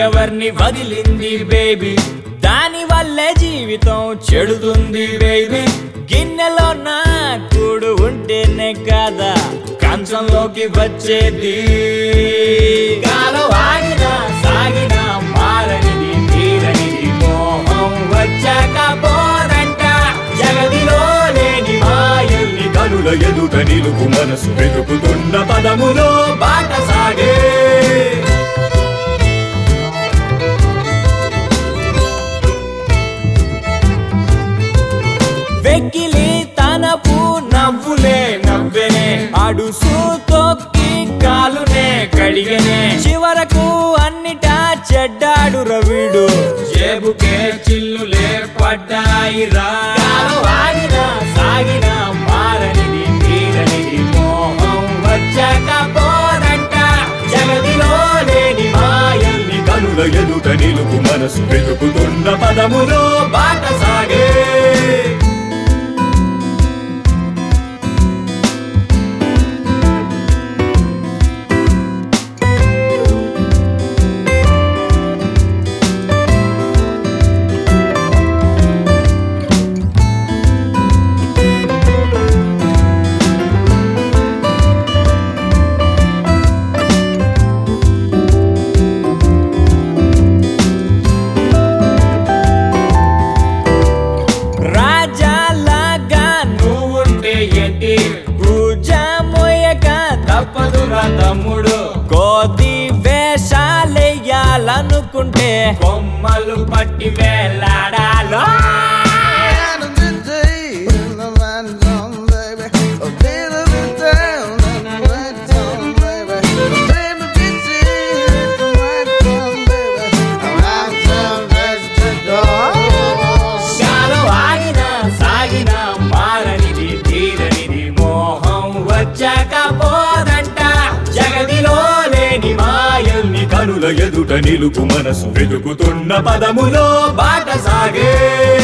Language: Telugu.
ఎవరిని వదిలింది బేబీ దాని వల్లే జీవితం చెడుతుంది బేబీ గిన్నెలో నా కూడు ఉంటేనే కదా కంచంలోకి వచ్చేది కాలం ఆగినా సాగినా మారనిది తీరనిది మోహం వచ్చాక పోదంట జగదిలో లేని మాయల్ని కనుల ఎదుట నిలుపు మనసు వెతుకుతున్న పదములో బాట సాగే వెక్కిలి తనపు నవ్వులే నవ్వెనే అడుసు తొక్కి కాలునే కడిగనే చివరకు అన్నిటా చెడ్డాడు రవిడు జేబుకే చిల్లులే పడ్డాయి రా ఆగినా సాగినా మారనిది తీరనిది మోహం వచ్చాక పోదంట జగదిలో లేని మాయల్ని కనుల ఎదుట నిలుపు మనసు వెతుకుతున్న పదములో బాట సాగే రాజాలాగా నువ్వుంటే ఏంటి పూజ మోయక తప్పదురా తమ్ముడు కోతి వేషాలెయ్యాలనుకుంటే కొమ్మలు పట్టి వేలాడాలో కాలం ఆగినా సాగినా మారనిది తీరనిది మోహం వచ్చాక పోదంట జగదిలో లేని మాయల్ని కనుల ఎదుట నిలుపు మనసు వెతుకుతున్న పదములో బాట సాగే